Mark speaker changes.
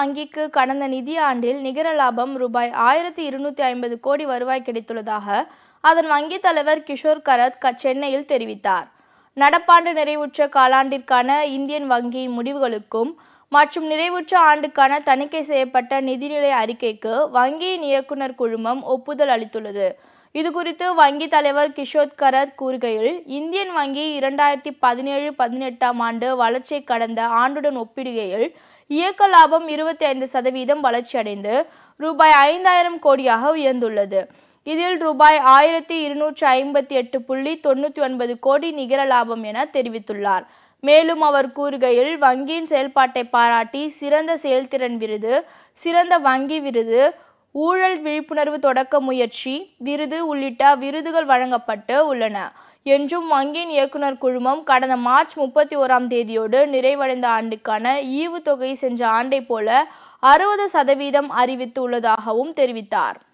Speaker 1: வங்கிக்கு கடந்த நிதியாண்டில் நிகர லாபம் ரூபாய் ஆயிரத்தி இருநூத்தி ஐம்பது கோடி வருவாய் கிடைத்துள்ளதாக அதன் வங்கித் தலைவர் கிஷோர் கரத் க- சென்னையில் தெரிவித்தார் நடப்பாண்டு நிறைவுற்ற காலாண்டிற்கான இந்தியன் வங்கியின் முடிவுகளுக்கும் மற்றும் நிறைவுற்ற ஆண்டுக்கான தணிக்கை செய்யப்பட்ட நிதிநிலை அறிக்கைக்கு வங்கியின் இயக்குனர் குழுமம் ஒப்புதல் அளித்துள்ளது இதுகுறித்து வங்கி தலைவர் கிஷோர் கரத் கூறுகையில் இந்தியன் வங்கி இரண்டாயிரத்தி பதினேழு பதினெட்டாம் ஆண்டு வளர்ச்சியை கடந்த ஆண்டுடன் ஒப்பிடுகையில் இயக்க லாபம் இருபத்தி ஐந்து சதவீதம் வளர்ச்சியடைந்து ரூபாய் ஐந்தாயிரம் கோடியாக உயர்ந்துள்ளது இதில் ரூபாய் ஆயிரத்தி இருநூற்றி ஐம்பத்தி எட்டு புள்ளி தொண்ணூற்றி ஒன்பது கோடி நிகர லாபம் என தெரிவித்துள்ளார் மேலும் அவர் கூறுகையில் வங்கியின் செயல்பாட்டை பாராட்டி சிறந்த செயல்திறன் விருது சிறந்த வங்கி விருது ஊழல் விழிப்புணர்வு தொடக்க முயற்சி விருது உள்ளிட்ட விருதுகள் வழங்கப்பட்டு உள்ளன என்றும் வங்கியின் இயக்குனர் குழுமம் கடந்த மார்ச் முப்பத்தி ஓராம் தேதியோடு நிறைவடைந்த ஆண்டுக்கான ஈவுத்தொகை சென்ற ஆண்டை போல அறுபது சதவீதம் அறிவித்து உள்ளதாகவும் தெரிவித்தார்